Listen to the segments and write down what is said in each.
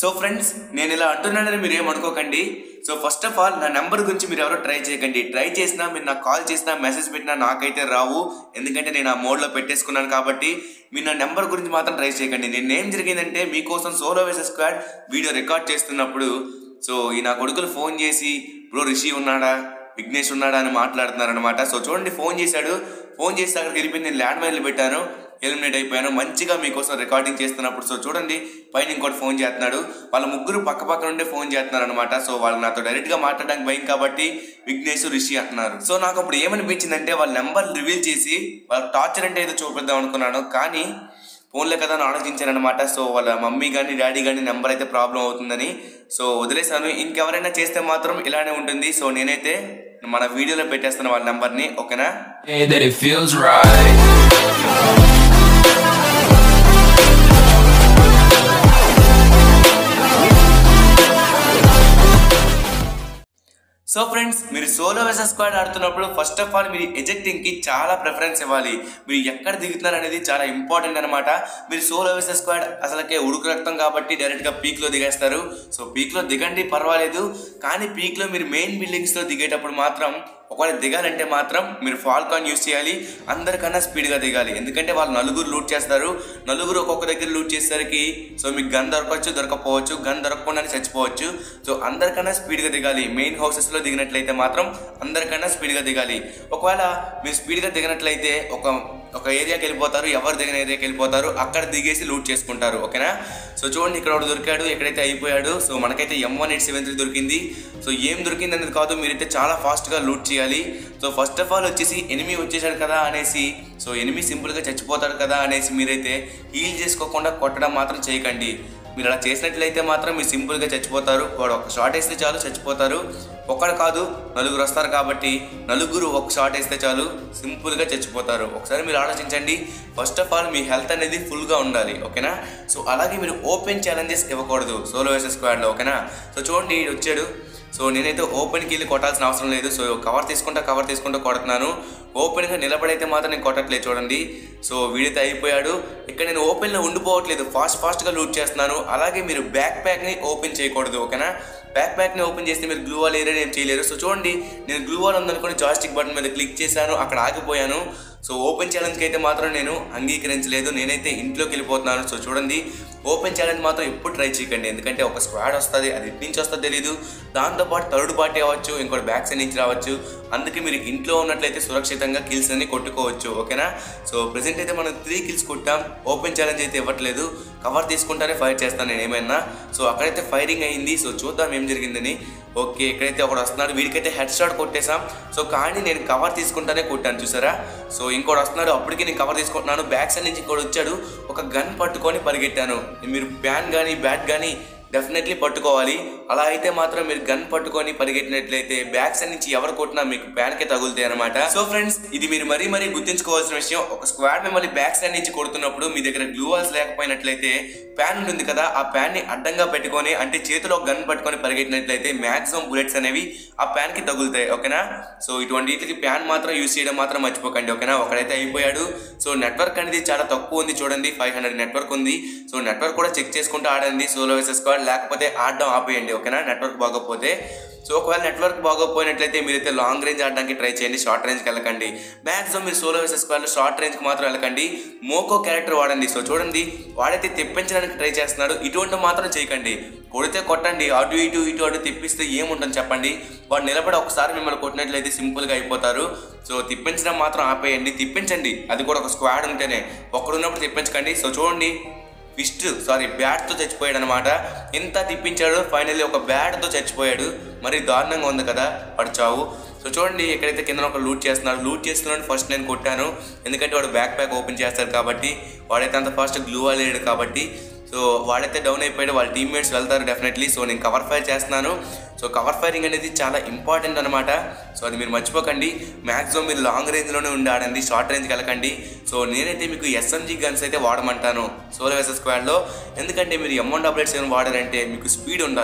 So friends నేను ఇలా అంటున్నానని మీరు ఏమనుకోకండి సో ఫస్ట్ ఆఫ్ ఆల్ నా నెంబర్ గురించి మీరు ఎవరో ట్రై చేయకండి ట్రై చేసినా మీరు నాకు కాల్ చేసినా మెసేజ్ పెట్టినా నాకైతే రావు ఎందుకంటే నేను ఆ మోడ్లో పెట్టేసుకున్నాను కాబట్టి మీరు నా నెంబర్ గురించి మాత్రం ట్రై చేయకండి నేను ఏం జరిగిందంటే మీకోసం సోలో వేసే స్క్వాడ్ వీడియో రికార్డ్ చేస్తున్నప్పుడు సో ఈ నా కొడుకులు ఫోన్ చేసి బ్రో రిషి ఉన్నాడా విఘ్నేష్ ఉన్నాడా అని మాట్లాడుతున్నారు అనమాట సో చూడండి ఫోన్ చేశాడు ఫోన్ చేసి అక్కడికి వెళ్ళిపోయి నేను ల్యాండ్ మైన్లు పెట్టాను ఎలిమినేట్ అయిపోయాను మంచిగా మీకోసం రికార్డింగ్ చేస్తున్నప్పుడు సో చూడండి పైన ఇంకోటి ఫోన్ చేస్తున్నాడు వాళ్ళ ముగ్గురు పక్క పక్క నుండే ఫోన్ చేస్తున్నారు అనమాట సో వాళ్ళు నాతో డైరెక్ట్ గా మాట్లాడడానికి భయం కాబట్టి విఘ్నేష్ రిషి అంటున్నారు సో నాకు అప్పుడు ఏమనిపించిందంటే వాళ్ళ నెంబర్ రివీల్ చేసి వాళ్ళ టార్చర్ అంటే ఏదో చూపిద్దాం అనుకున్నాను కానీ ఫోన్లే కదా అని ఆలోచించాను అనమాట సో వాళ్ళ మమ్మీ కానీ డాడీ కానీ నెంబర్ అయితే ప్రాబ్లం అవుతుందని సో వదిలేసాను ఇంకెవరైనా చేస్తే మాత్రం ఇలానే ఉంటుంది సో నేనైతే మన వీడియోలో పెట్టేస్తాను వాళ్ళ నెంబర్ని ఓకేనా Hey, that it feels right. So friends మీరు సోలో వెసెస్ స్క్వాడ్ ఆడుతున్నప్పుడు ఫస్ట్ ఆఫ్ ఆల్ మీరు ఎజెక్టింగ్ కి చాలా ప్రిఫరెన్స్ ఇవ్వాలి మీరు ఎక్కడ దిగుతున్నారు అనేది చాలా ఇంపార్టెంట్ అనమాట మీరు సోలో వెసెస్ స్క్వాడ్ అసలుకే ఉడుకు రక్తం కాబట్టి డైరెక్ట్ గా పీక్ లో దిగేస్తారు సో పీక్ లో దిగండి పర్వాలేదు కానీ పీక్ లో మీరు మెయిన్ బిల్డింగ్స్ లో దిగేటప్పుడు మాత్రం ఒకవేళ దిగాలంటే మాత్రం మీరు ఫాల్కాన్ యూస్ చేయాలి అందరికన్నా స్పీడ్గా దిగాలి ఎందుకంటే వాళ్ళు నలుగురు లూట్ చేస్తారు నలుగురు ఒక్కొక్క దగ్గర లూట్ చేసేసరికి సో మీకు గన్ దొరకవచ్చు దొరకపోవచ్చు గన్ దొరకకుండానే చచ్చిపోవచ్చు సో అందరికన్నా స్పీడ్గా దిగాలి మెయిన్ హౌసెస్లో దిగినట్లయితే మాత్రం అందరికన్నా స్పీడ్గా దిగాలి ఒకవేళ మీరు స్పీడ్గా దిగినట్లయితే ఒక ఒక ఏరియాకి వెళ్ళిపోతారు ఎవరు దిగిన ఏరియాకి వెళ్ళిపోతారు అక్కడ దిగేసి లూట్ చేసుకుంటారు ఓకేనా సో చూడండి ఇక్కడ ఒకడు దొరికాడు ఎక్కడైతే అయిపోయాడు సో మనకైతే M one eight seven three దొరికింది సో ఏం దొరికింది అనేది కాదు మీరైతే చాలా ఫాస్ట్గా లూట్ చేయాలి సో ఫస్ట్ ఆఫ్ ఆల్ వచ్చేసి ఎనిమి వచ్చేసాడు కదా అనేసి సో ఎనిమి సింపుల్గా చచ్చిపోతాడు కదా అనేసి మీరైతే హీల్ చేసుకోకుండా కొట్టడం మాత్రం చేయకండి మీరు అలా చేసినట్లయితే మాత్రం మీరు సింపుల్గా చచ్చిపోతారు వాడు ఒక షాట్ వేస్తే చాలు చచ్చిపోతారు ఒక్కడు కాదు నలుగురు వస్తారు కాబట్టి నలుగురు ఒక షాట్ వేస్తే చాలు సింపుల్గా చచ్చిపోతారు ఒకసారి మీరు ఆలోచించండి ఫస్ట్ ఆఫ్ ఆల్ మీ హెల్త్ అనేది ఫుల్గా ఉండాలి ఓకేనా సో అలాగే మీరు ఓపెన్ ఛాలెంజెస్ ఇవ్వకూడదు సోలో వేసే స్క్వాడ్లో ఓకేనా సో చూడండి ఈడు వచ్చాడు సో నేనైతే ఓపెన్కి వెళ్ళి కొట్టాల్సిన అవసరం లేదు సో కవర్ తీసుకుంటా కవర్ తీసుకుంటా కొడుతున్నాను ఓపెన్గా నిలబడైతే మాత్రం నేను కొట్టట్లేదు చూడండి సో వీడైతే అయిపోయాడు ఇక్కడ నేను ఓపెన్లో ఉండిపోవట్లేదు ఫాస్ట్ ఫాస్ట్గా లూట్ చేస్తున్నాను అలాగే మీరు బ్యాక్ ప్యాక్ని ఓపెన్ చేయకూడదు ఓకేనా బ్యాక్ ప్యాక్ని ఓపెన్ చేస్తే మీరు గ్లూ వాల్ ఏరియా ఏం చేయలేరు సో చూడండి నేను గ్లూ వాల్ ఉందనుకుని జాస్టిక్ బటన్ మీద క్లిక్ చేశాను అక్కడ ఆగిపోయాను సో ఓపెన్ ఛాలెంజ్కి అయితే మాత్రం నేను అంగీకరించలేదు నేనైతే ఇంట్లోకి వెళ్ళిపోతున్నాను సో చూడండి ఓపెన్ ఛాలెంజ్ మాత్రం ఎప్పుడు ట్రై చేయకండి ఎందుకంటే ఒక స్క్వాడ్ వస్తుంది అది ఎటు నుంచి వస్తుందో తెలియదు దాంతోపాటు థర్డ్ పార్టీ అవ్వచ్చు ఇంకోటి బ్యాక్ సైడ్ నుంచి రావచ్చు అందుకే మీరు ఇంట్లో ఉన్నట్లయితే సురక్షితంగా కిల్స్ అన్ని కొట్టుకోవచ్చు ఓకేనా సో ప్రెసెంట్ అయితే మనం త్రీ కిల్స్ కొట్టాం ఓపెన్ ఛాలెంజ్ అయితే ఇవ్వట్లేదు కవర్ తీసుకుంటానే ఫైర్ చేస్తాను నేను ఏమైనా సో అక్కడైతే ఫైరింగ్ అయింది సో చూద్దాం ఏం జరిగిందని ఓకే ఇక్కడైతే ఒకడు వస్తున్నాడు వీడికైతే హెడ్ షాట్ కొట్టేశాం సో కానీ నేను కవర్ తీసుకుంటానే కొట్టాను చూసారా సో ఇంకోటి వస్తున్నాడు అప్పటికి నేను కవర్ తీసుకుంటున్నాను బ్యాక్ సైడ్ నుంచి ఇంకోటి వచ్చాడు ఒక గన్ పట్టుకొని పరిగెట్టాను మీరు ప్యాన్ కానీ బ్యాట్ కానీ డెఫినెట్లీ పట్టుకోవాలి అలా అయితే మాత్రం మీరు గన్ పట్టుకొని పరిగెట్టినట్లయితే బ్యాక్ సైడ్ నుంచి ఎవరు కొట్టినా మీకు ప్యాన్కే తగులుతాయి అనమాట సో ఫ్రెండ్స్ ఇది మీరు మరీ మరీ గుర్తుంచుకోవాల్సిన విషయం ఒక స్క్వాడ్ మిమ్మల్ని బ్యాక్ సైడ్ నుంచి కొడుతున్నప్పుడు మీ దగ్గర గ్లూ వాల్స్ లేకపోయినట్లయితే ప్యాన్ ఉంటుంది కదా ఆ ప్యాన్ ని అడ్డంగా పెట్టుకొని అంటే చేతిలో గన్ పట్టుకొని పరిగెట్టినట్లయితే మాక్సిమం బుల్లెట్స్ అనేవి ఆ ప్యాన్ కి తగులుతాయి ఓకేనా సో ఇటువంటి వీటికి ప్యాన్ మాత్రం యూస్ చేయడం మాత్రం మర్చిపోకండి ఓకేనా ఒకడైతే అయిపోయాడు సో నెట్వర్క్ అనేది చాలా తక్కువ ఉంది చూడండి ఫైవ్ హండ్రెడ్ నెట్వర్క్ ఉంది సో నెట్వర్క్ కూడా చెక్ చేసుకుంటూ ఆడండి సోలో వేసే స్క్వాడ్ లేకపోతే ఆడడం ఆపేయండి ఓకేనా నెట్వర్క్ బాగోకపోతే సో ఒకవేళ నెట్వర్క్ బాగోపోయినట్లయితే మీరైతే లాంగ్ రేంజ్ ఆడడానికి ట్రై చేయండి షార్ట్ రేంజ్కి వెళ్ళకండి మ్యాక్సిమం మీరు సోలో వేసే స్క్వాడ్లో షార్ట్ రేంజ్కి మాత్రం వెళ్ళకండి మోకో క్యారెక్టర్ వాడండి సో చూడండి వాడైతే తెప్పించడానికి ట్రై చేస్తున్నాడు ఇటువంటి మాత్రం చేయకండి కొడితే కొట్టండి అటు ఇటు ఇటు అటు తిప్పిస్తే ఏముంటుంది చెప్పండి వాడు నిలబడి ఒకసారి మిమ్మల్ని కొట్టినట్లయితే సింపుల్గా అయిపోతారు సో తిప్పించడం మాత్రం ఆపేయండి తిప్పించండి అది కూడా ఒక స్క్వాడ్ ఉంటేనే ఒక్కడున్నప్పుడు తిప్పించకండి సో చూడండి ఫిస్ట్ సారీ బ్యాట్తో చచ్చిపోయాడు అనమాట ఎంత తిప్పించాడు ఫైనల్లీ ఒక బ్యాట్తో చచ్చిపోయాడు మరి దారుణంగా ఉంది కదా వాడు చావు సో చూడండి ఎక్కడైతే కింద ఒక లూట్ చేస్తున్నాడు లూట్ చేస్తున్నాడు ఫస్ట్ నేను కొట్టాను ఎందుకంటే వాడు బ్యాక్ ప్యాక్ ఓపెన్ చేస్తాడు కాబట్టి వాడైతే అంత ఫాస్ట్ గ్లూ లేడు కాబట్టి సో వాడైతే డౌన్ అయిపోయాడు వాళ్ళ టీమ్మేట్స్ వెళ్తారు డెఫినెట్లీ సో నేను కవర్ ఫైర్ చేస్తున్నాను సో కవర్ ఫైరింగ్ అనేది చాలా ఇంపార్టెంట్ అనమాట సో అది మీరు మర్చిపోకండి మ్యాక్సిమం మీరు లాంగ్ రేంజ్లోనే ఉండి ఆడండి షార్ట్ రేంజ్కి వెళ్ళకండి సో నేనైతే మీకు ఎస్ఎంజీ గన్స్ అయితే వాడమంటాను సోలో వేసే స్క్వాడ్లో ఎందుకంటే మీరు M one double eight seven వాడారంటే మీకు స్పీడ్ ఉండాలి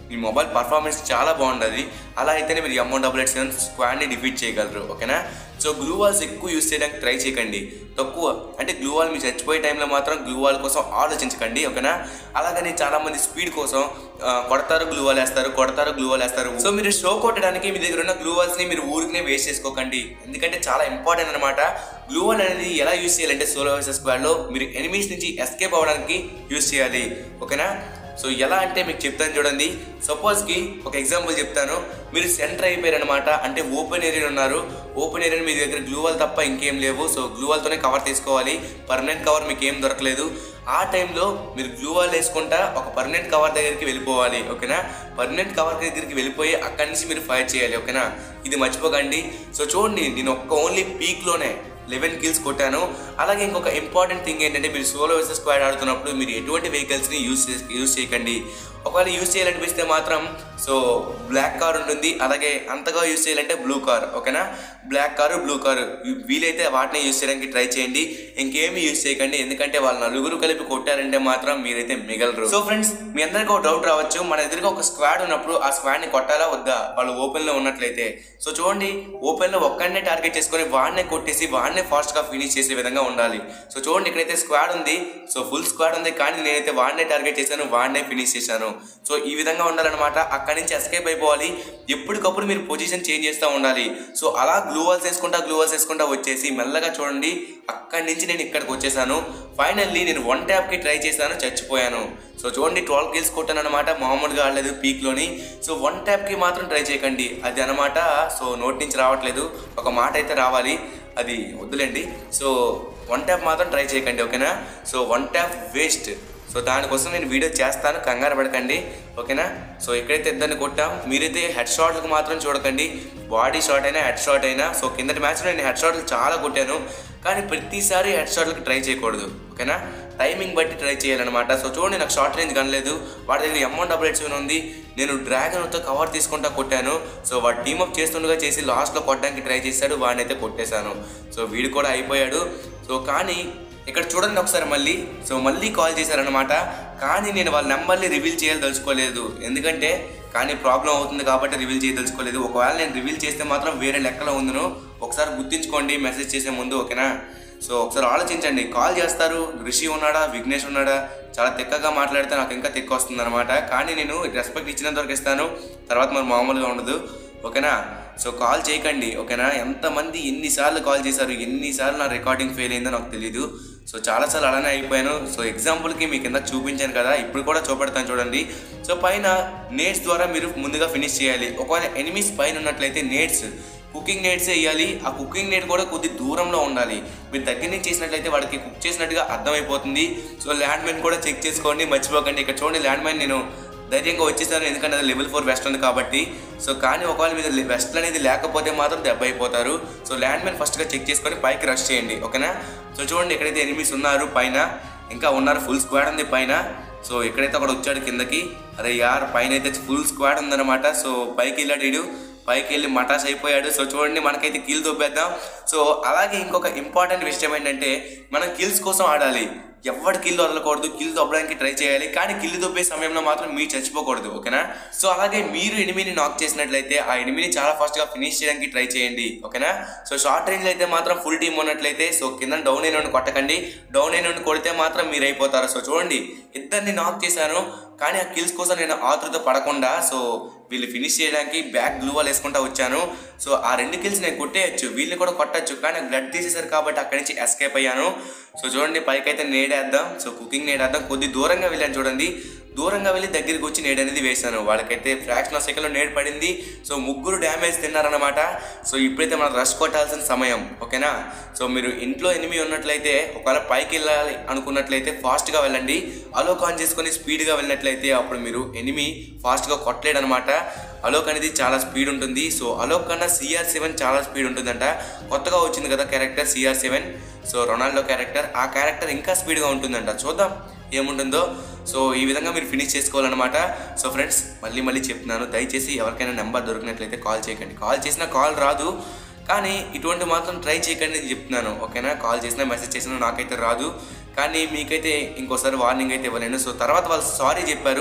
మీ మొబైల్ పర్ఫార్మెన్స్ చాలా బాగుంటుంది అలా అయితేనే మీరు ఎమ్మౌంట్ డబుల్ ఎయిట్ సెవెన్ స్క్వాడ్ని డిఫీట్ చేయగలరు ఓకేనా సో గ్లూ వాల్స్ ఎక్కువ యూస్ చేయడానికి ట్రై చేయకండి తక్కువ అంటే గ్లూ వాల్ మీరు చచ్చిపోయే టైంలో మాత్రం గ్లూ వాల్ కోసం ఆలోచించకండి ఓకేనా అలాగని చాలా మంది స్పీడ్ కోసం ఆ, కొడతారు గ్లూ వాల్ వేస్తారు కొడతారు గ్లూ వాల్ వేస్తారు సో మీరు షో కొట్టడానికి మీ దగ్గర ఉన్న గ్లూ వాల్స్ ని మీరు ఊరికనే వేస్ట్ చేసుకోకండి ఎందుకంటే చాలా ఇంపార్టెంట్ అనమాట గ్లూ వాల్ అనేది ఎలా యూస్ చేయాలంటే సోలో వర్సెస్ స్క్వాడ్ లో మీరు ఎనిమీస్ నుంచి ఎస్కేప్ అవ్వడానికి యూస్ చేయాలి ఓకేనా సో ఎలా అంటే మీకు చెప్తాను చూడండి సపోజ్కి ఒక ఎగ్జాంపుల్ చెప్తాను మీరు సెంటర్ అయిపోయారు అనమాట అంటే ఓపెన్ ఏరియా ఉన్నారు ఓపెన్ ఏరియా మీ దగ్గర గ్లూవల్ తప్ప ఇంకేం లేవు సో గ్లూవల్తోనే కవర్ తీసుకోవాలి పర్మనెంట్ కవర్ మీకు ఏం దొరకలేదు ఆ టైంలో మీరు గ్లూవాల్ వేసుకుంటా ఒక పర్మనెంట్ కవర్ దగ్గరికి వెళ్ళిపోవాలి ఓకేనా పర్మనెంట్ కవర్ దగ్గరికి వెళ్ళిపోయి అక్కడి నుంచి మీరు ఫైర్ చేయాలి ఓకేనా ఇది మర్చిపోకండి సో చూడండి నేను ఒక్క ఓన్లీ పీక్లోనే లెవెన్ కిల్స్ కొట్టాను అలాగే ఇంకొక ఇంపార్టెంట్ థింగ్ ఏంటంటే మీరు సోలో వర్సెస్ స్క్వాడ్ ఆడుతున్నప్పుడు మీరు ఎటువంటి వెహికల్స్ని యూస్ యూస్ చేయకండి ఒకవేళ యూస్ చేయాలనిపిస్తే మాత్రం సో బ్లాక్ కార్ ఉంటుంది అలాగే అంతగా యూస్ చేయాలంటే బ్లూ కార్ ఓకేనా బ్లాక్ కారు బ్లూ కారు వీలైతే వాటిని యూస్ చేయడానికి ట్రై చేయండి ఇంకేమీ యూస్ చేయకండి ఎందుకంటే వాళ్ళు నలుగురు కలిపి కొట్టారంటే మాత్రం మీరైతే మిగలరు సో ఫ్రెండ్స్ మీ అందరికీ ఒక డౌట్ రావచ్చు మన ఎదురుగా ఒక స్క్వాడ్ ఉన్నప్పుడు ఆ స్క్వాడ్ ని కొట్టాలా వద్దా వాళ్ళు ఓపెన్ లో ఉన్నట్లయితే సో చూడండి ఓపెన్ లో ఒక్కడనే టార్గెట్ చేసుకొని వాడినే కొట్టేసి వాడినే ఫాస్ట్ గా ఫినిష్ చేసే విధంగా ఉండాలి సో చూడండి ఇక్కడైతే స్క్వాడ్ ఉంది సో ఫుల్ స్క్వాడ్ ఉంది కానీ నేనైతే వాడినే టార్గెట్ చేశాను వాడినే ఫినిష్ చేశాను సో ఈ విధంగా ఉండాలన్నమాట అక్కడి నుంచి ఎస్కేప్ అయిపోవాలి ఎప్పటికప్పుడు మీరు పొజిషన్ చేంజ్ చేస్తూ ఉండాలి సో అలా గ్లూవాల్స్ వేసుకుంటా గ్లూవాల్స్ వేసుకుంటా వచ్చేసి మెల్లగా చూడండి అక్కడి నుంచి నేను ఇక్కడికి వచ్చేసాను ఫైనల్లీ నేను వన్ ట్యాప్కి ట్రై చేశాను చచ్చిపోయాను సో చూడండి ట్వెల్వ్ కిల్స్ కొట్టాను అనమాట మామూలుగా ఆడలేదు పీక్లోని సో వన్ ట్యాప్కి మాత్రం ట్రై చేయకండి అది అనమాట సో నోటి నుంచి రావట్లేదు ఒక మాట అయితే రావాలి అది వద్దులేండి సో వన్ ట్యాప్ మాత్రం ట్రై చేయకండి ఓకేనా so one tap waste so దానికోసం నేను వీడియో చేస్తాను కంగారు పడకండి ఓకేనా సో ఎక్కడైతే ఇద్దరిని కొట్టాం మీరైతే హెడ్ షాట్లకు మాత్రం చూడకండి బాడీ షాట్ అయినా హెడ్ షాట్ అయినా సో కిందటి మ్యాచ్లో నేను హెడ్ షాట్లు చాలా కొట్టాను కానీ ప్రతిసారి హెడ్ షాట్లకి ట్రై చేయకూడదు ఓకేనా టైమింగ్ బట్టి ట్రై చేయాలన్నమాట సో చూడండి నాకు షార్ట్ రేంజ్ కనలేదు వాడి దగ్గర అమౌంట్ డబుల్ ఎయిట్ ఉంది నేను డ్రాగన్తో కవర్ తీసుకుంటా కొట్టాను సో వాడు టీమప్ చేస్తుండగా చేసి లాస్ట్లో కొట్టడానికి ట్రై చేశాడు వాడిని అయితే కొట్టేశాను సో వీడు కూడా అయిపోయాడు సో కానీ ఇక్కడ చూడండి ఒకసారి మళ్ళీ సో మళ్ళీ కాల్ చేశారనమాట కానీ నేను వాళ్ళ నెంబర్ని రివీల్ చేయదలుచుకోలేదు ఎందుకంటే కానీ ప్రాబ్లం అవుతుంది కాబట్టి రివీల్ చేయదలుచుకోలేదు ఒకవేళ నేను రివీల్ చేస్తే మాత్రం వేరే లెక్కలో ఉందను ఒకసారి గుర్తుంచుకోండి మెసేజ్ చేసే ముందు ఓకేనా సో ఒకసారి ఆలోచించండి కాల్ చేస్తారు రిషి ఉన్నాడా విఘ్నేష్ ఉన్నాడా చాలా తిక్కగా మాట్లాడితే నాకు ఇంకా తిక్క వస్తుంది అనమాట కానీ నేను రెస్పెక్ట్ ఇచ్చినంత వరకు ఇస్తాను తర్వాత మరి మామూలుగా ఉండదు ఓకేనా సో కాల్ చేయకండి ఓకేనా ఎంతమంది ఎన్నిసార్లు కాల్ చేశారు ఎన్నిసార్లు నా రికార్డింగ్ ఫెయిల్ అయిందో నాకు తెలియదు సో చాలాసార్లు అలానే అయిపోయాను సో ఎగ్జాంపుల్కి మీకు కింద చూపించాను కదా ఇప్పుడు కూడా చూపెడతాను చూడండి సో పైన నేట్స్ ద్వారా మీరు ముందుగా ఫినిష్ చేయాలి ఒకవేళ ఎనిమిస్ పైన ఉన్నట్లయితే నేట్స్ కుకింగ్ నేట్సే వేయాలి ఆ కుకింగ్ నేట్ కూడా కొద్ది దూరంలో ఉండాలి మీరు దగ్గర నుంచి చేసినట్లయితే వాడికి కుక్ చేసినట్టుగా అర్థమైపోతుంది సో ల్యాండ్ మైన్ కూడా చెక్ చేసుకోండి మర్చిపోకండి ఇక్కడ చూడండి ల్యాండ్ మైన్ నేను ధైర్యంగా వచ్చేసాను ఎందుకంటే అది లెవెల్ ఫోర్ వెస్ట్ ఉంది కాబట్టి సో కానీ ఒకవేళ మీద వెస్ట్ అనేది లేకపోతే మాత్రం దెబ్బ అయిపోతారు సో ల్యాండ్ మైన్ ఫస్ట్గా చెక్ చేసుకొని పైకి రష్ చేయండి ఓకేనా సో చూడండి ఎక్కడైతే ఎనిమిస్ ఉన్నారు పైన ఇంకా ఉన్నారు ఫుల్ స్క్వాడ్ ఉంది పైన సో ఎక్కడైతే అక్కడ వచ్చాడు కిందకి అరే యార్ పైన అయితే ఫుల్ స్క్వాడ్ ఉందన్నమాట సో పైకి వెళ్ళాడు వీడు పైకి వెళ్ళి మటాస్ అయిపోయాడు సో చూడండి మనకైతే కిల్ దొబ్బేద్దాం సో అలాగే ఇంకొక ఇంపార్టెంట్ విషయం ఏంటంటే మనం కిల్స్ కోసం ఆడాలి ఎవరి కిల్ వదలకూడదు కిల్ దొబ్బడానికి ట్రై చేయాలి కానీ కిల్ దొబ్బే సమయంలో మాత్రం మీరు చచ్చిపోకూడదు ఓకేనా సో అలాగే మీరు ఎనిమిని నాక్ చేసినట్లయితే ఆ ఎనిమిని చాలా ఫాస్ట్గా ఫినిష్ చేయడానికి ట్రై చేయండి ఓకేనా సో షార్ట్ రేంజ్ అయితే మాత్రం ఫుల్ టీమ్ ఉన్నట్లయితే సో కింద డౌన్ అయిన కొట్టకండి డౌన్ అయిన కొడితే మాత్రం మీరు అయిపోతారు సో చూడండి ఇద్దరిని నాక్ చేశాను కానీ ఆ కిల్స్ కోసం నేను ఆతృత పడకుండా సో వీళ్ళు ఫినిష్ చేయడానికి బ్యాక్ గ్లూ వాల్ వేసుకుంటా వచ్చాను సో ఆ రెండు కిల్స్ నేను కొట్టేయచ్చు వీళ్ళని కూడా కొట్టచ్చు కానీ బ్లడ్ తీసేశారు కాబట్టి అక్కడి నుంచి ఎస్కేప్ అయ్యాను సో చూడండి పైకైతే నేడేద్దాం సో కుకింగ్ నేడేద్దాం కొద్ది దూరంగా వెళ్ళాను చూడండి దూరంగా వెళ్ళి దగ్గరికి వచ్చి నేడు అనేది వేశాను వాళ్ళకైతే ఫ్రాక్షన్ ఆఫ్ సెకండ్లో నేడు పడింది సో ముగ్గురు డ్యామేజ్ తిన్నారనమాట సో ఇప్పుడైతే మనం రష్ కొట్టాల్సిన సమయం ఓకేనా సో మీరు ఇంట్లో ఎనిమి ఉన్నట్లయితే ఒకవేళ పైకి వెళ్ళాలి అనుకున్నట్లయితే ఫాస్ట్గా వెళ్ళండి అలోక్ ఆన్ చేసుకొని స్పీడ్గా వెళ్ళినట్లయితే అప్పుడు మీరు ఎనిమి ఫాస్ట్గా కొట్టలేడు అనమాట అలోక్ అనేది చాలా స్పీడ్ ఉంటుంది సో అలోక్ కన్నా సిఆర్ సెవెన్ చాలా స్పీడ్ ఉంటుందంట కొత్తగా వచ్చింది కదా character CR seven so Ronaldo character ఆ క్యారెక్టర్ ఇంకా స్పీడ్గా ఉంటుందంట చూద్దాం ఏముంటుందో సో ఈ విధంగా మీరు ఫినిష్ చేసుకోవాలన్నమాట సో ఫ్రెండ్స్ మళ్ళీ మళ్ళీ చెప్తున్నాను దయచేసి ఎవరికైనా నెంబర్ దొరికినట్లయితే కాల్ చేయకండి కాల్ చేసినా కాల్ రాదు కానీ ఇటువంటి మాత్రం ట్రై చేయకండి నేను చెప్తున్నాను ఓకేనా కాల్ చేసినా మెసేజ్ చేసినా నాకైతే రాదు కానీ మీకైతే ఇంకోసారి వార్నింగ్ అయితే ఇవ్వలేను సో తర్వాత వాళ్ళు సారీ చెప్పారు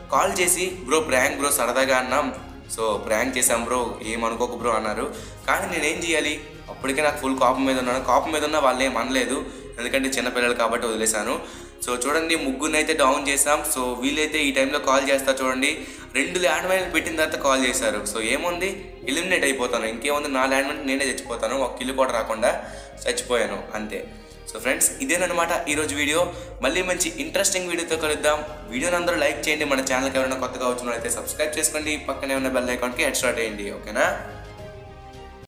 కాల్ చేసి బ్రో ప్రాంక్ బ్రో సరదాగా అన్నాం సో ప్రాంక్ చేశాం బ్రో ఏమనుకోకు బ్రో అన్నారు కానీ నేనేం చేయాలి అప్పటికే నాకు ఫుల్ కోపం మీద ఉన్నాను కోపం మీద ఉన్న వాళ్ళు ఏం అనలేదు ఎందుకంటే చిన్నపిల్లలు కాబట్టి వదిలేశాను సో చూడండి ముగ్గురిని అయితే డౌన్ చేసాం సో వీళ్ళైతే ఈ టైంలో కాల్ చేస్తారు చూడండి రెండు ల్యాండ్ మైన్లు పెట్టిన తర్వాత కాల్ చేశారు సో ఏముంది ఎలిమినేట్ అయిపోతాను ఇంకేముంది నా ల్యాండ్ మైన్ నేనే చచ్చిపోతాను ఒక కిల్లు కూడా రాకుండా చచ్చిపోయాను అంతే సో ఫ్రెండ్స్ ఇదేనమాట ఈరోజు వీడియో మళ్ళీ మంచి ఇంట్రెస్టింగ్ వీడియోతో కలుద్దాం వీడియోని అందరూ లైక్ చేయండి మన ఛానల్కి ఎవరైనా కొత్తగా వచ్చిన అయితే సబ్స్క్రైబ్ చేసుకోండి పక్కనే ఉన్న బెల్ ఐకాన్కి హెడ్ స్టార్ట్ చేయండి ఓకేనా